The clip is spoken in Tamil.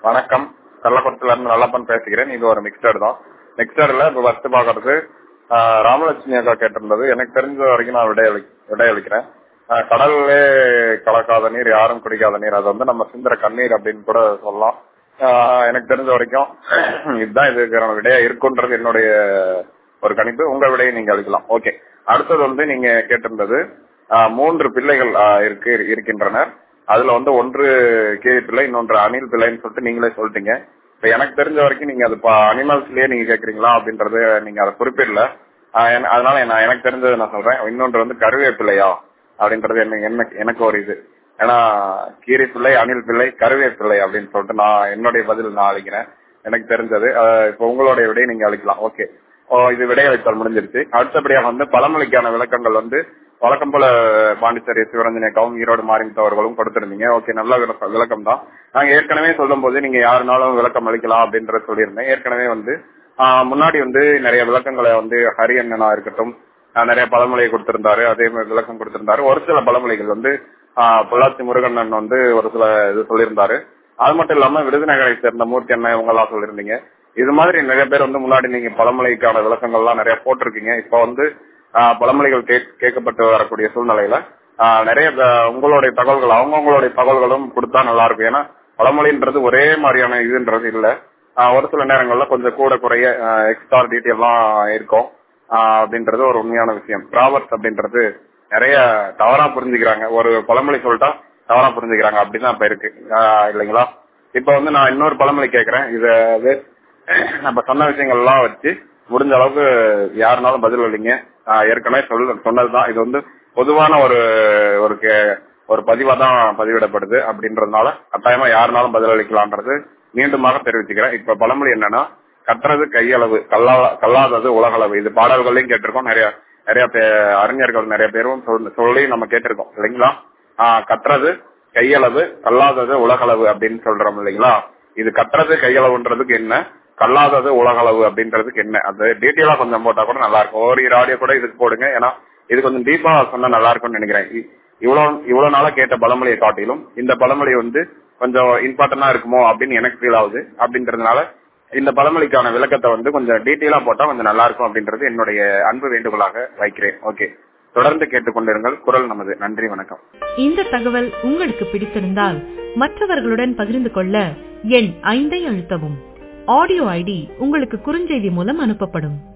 வணக்கம் கள்ளக்குளத்துல இருந்து நல்லப்பன் பேசுகிறேன் இது ஒரு மிக்சர் தான் மிக்சர்ல இப்ப ஃபர்ஸ்ட் பாக்குறது ஆஹ், ராமலட்சுமி அக்கா கேட்டிருந்தது எனக்கு தெரிஞ்ச வரைக்கும் நான் விடை அளி- விடை அளிக்கிறேன் ஆஹ், கடல்லே கலக்காத நீர் யாரும் குடிக்காத நீர் அது வந்து நம்ம சிந்துற கண்ணீர் அப்படின்னு கூட சொல்லலாம் ஆஹ், எனக்கு தெரிஞ்ச வரைக்கும் இதுதான் இதுக்கான விடையா இருக்குன்றது என்னுடைய ஒரு கணிப்பு உங்க விடையை நீங்க அளிக்கலாம் ஓகே அடுத்தது வந்து நீங்க கேட்டிருந்தது ஆஹ், மூன்று பிள்ளைகள் ஆஹ், இருக்கு இருக்கின்றனர் அதுல வந்து ஒன்று கீரி பிள்ளை இன்னொன்று அணில் பிள்ளைன்னு சொல்லிட்டு நீங்களே சொல்லிட்டீங்க இப்ப எனக்கு தெரிஞ்ச வரைக்கும் நீங்க அது அனிமல்ஸ்லயே நீங்க கேக்குறீங்களா அப்படின்றது நீங்க அதை குறிப்பிடல ஆஹ் என- அதனால நான் எனக்கு தெரிஞ்சதை நான் சொல்றேன் இன்னொன்று வந்து கருவேப்பிள்ளையா அப்படின்றது என்ன எனக்கு எனக்கு ஒரு இது ஏன்னா கீரி பிள்ளை அணில் பிள்ளை கருவேப்பிள்ளை அப்படின்னு சொல்லிட்டு நான் என்னுடைய பதில் நான் அளிக்கிறேன் எனக்கு தெரிஞ்சது ஆஹ் இப்ப உங்களுடைய விடையை நீங்க அளிக்கலாம் ஓகே ஓ இது விடையளித்தல் முடிஞ்சிருச்சு அடுத்தபடியாக வந்து பழமொழிக்கான விளக்கங்கள் வந்து வழக்கம் போல பாண்டிச்சேரி சிவரஞ்சனி அக்காவும் ஈரோடு மாரிமுத்து அவர்களும் கொடுத்திருந்தீங்க ஓகே நல்ல விளக்க- விளக்கம் தான் நாங்க ஏற்கனவே சொல்லும் போது நீங்க யாருனாலும் விளக்கம் அளிக்கலாம் அப்படின்றத சொல்லியிருந்தேன் ஏற்கனவே வந்து ஆஹ், முன்னாடி வந்து நிறைய விளக்கங்களை வந்து ஹரியண்ணனா இருக்கட்டும் ஆஹ், நிறைய பழமொழியை கொடுத்திருந்தாரு அதே மாதிரி விளக்கம் கொடுத்திருந்தாரு ஒரு சில பழமொழிகள் வந்து ஆஹ், பொள்ளாச்சி முருகண்ணன் வந்து ஒரு சில இது சொல்லியிருந்தாரு அது மட்டும் இல்லாம விருதுநகரை சேர்ந்த மூர்த்தி அண்ணன் இவங்க எல்லாம் சொல்லியிருந்தீங்க இது மாதிரி நிறைய பேர் வந்து முன்னாடி நீங்க பழமொழிக்கான விளக்கங்கள் எல்லாம் நிறைய போட்டிருக்கீங்க இப்ப வந்து ஆஹ், பழமொழிகள் கேட்- கேட்கப்பட்டு வரக்கூடிய சூழ்நிலையில ஆஹ், நிறைய த- உங்களுடைய தகவல்கள் அவங்கவுங்களுடைய தகவல்களும் கொடுத்தா நல்லா இருக்கும் ஏன்னா பழமொழின்றது ஒரே மாதிரியான இதுன்றது இல்ல ஆஹ், ஒரு சில நேரங்கள்ல கொஞ்சம் கூட குறைய எக்ஸ்ட்ரா டீட்டெயிலாம் இருக்கும் ஆஹ், அப்படின்றது ஒரு உண்மையான விஷயம் ப்ராவர்ஸ் அப்படின்றது நிறைய தவறா புரிஞ்சுக்கிறாங்க ஒரு பழமொழி சொல்லிட்டா தவறா புரிஞ்சுக்கிறாங்க அப்படிதான் இப்ப இருக்கு ஆஹ், இல்லைங்களா இப்ப வந்து நான் இன்னொரு பழமொழி கேக்குறேன் இத இது நம்ம சொன்ன விஷயங்கள் எல்லாம் வச்சு முடிஞ்ச அளவுக்கு யாருனாலும் பதில் இல்லைங்க ஏற்கனவே சொல்ல சொன்னதுதான் இது வந்து பொதுவான ஒரு ஒரு கே- ஒரு பதிவா தான் பதிவிடப்படுது அப்படின்றதுனால கட்டாயமா யாருனாலும் பதில் அளிக்கலான்றது மீண்டுமாக தெரிவிச்சுக்கிறேன் இப்ப பழமொழி என்னன்னா கற்றது கையளவு கல்லா கல்லாதது உலகளவு இது பாடல்களையும் கேட்டிருக்கோம் நிறைய நிறைய பே- அறிஞர்கள் நிறைய பேரும் சொல்~ சொல்லி நம்ம கேட்டிருக்கோம் இல்லைங்களா ஆஹ் கற்றது கையளவு கல்லாதது உலகளவு அப்படின்னு சொல்றோம் இல்லைங்களா இது கற்றது கையளவுன்றதுக்கு என்ன கல்லாதது உலகளவு அப்படின்றதுக்கு என்ன அது டீட்டெயிலா கொஞ்சம் போட்டா கூட நல்லா இருக்கும் ஒரு ஆடியோ கூட இதுக்கு போடுங்க ஏன்னா இது கொஞ்சம் டீப்பா சொன்னா நல்லா இருக்கும்னு நினைக்கிறேன் இ- இவ்வளவு இவ்வளவு நாளா கேட்ட பழமொழியை காட்டிலும் இந்த பழமொழி வந்து கொஞ்சம் இம்பார்ட்டன்டா இருக்குமோ அப்படின்னு எனக்கு ஃபீல் ஆகுது அப்படின்றதுனால இந்த பழமொழிக்கான விளக்கத்தை வந்து கொஞ்சம் டீட்டெயிலா போட்டா கொஞ்சம் நல்லா இருக்கும் அப்படின்றது என்னுடைய அன்பு வேண்டுகோளாக வைக்கிறேன் ஓகே தொடர்ந்து கேட்டுக்கொண்டிருங்கள் குரல் நமது நன்றி வணக்கம் இந்த தகவல் உங்களுக்கு பிடித்திருந்தால் மற்றவர்களுடன் பகிர்ந்து கொள்ள எண் ஐந்தை அழுத்தவும் ஆடியோ ஐடி உங்களுக்கு குறுஞ்செய்தி மூலம் அனுப்பப்படும்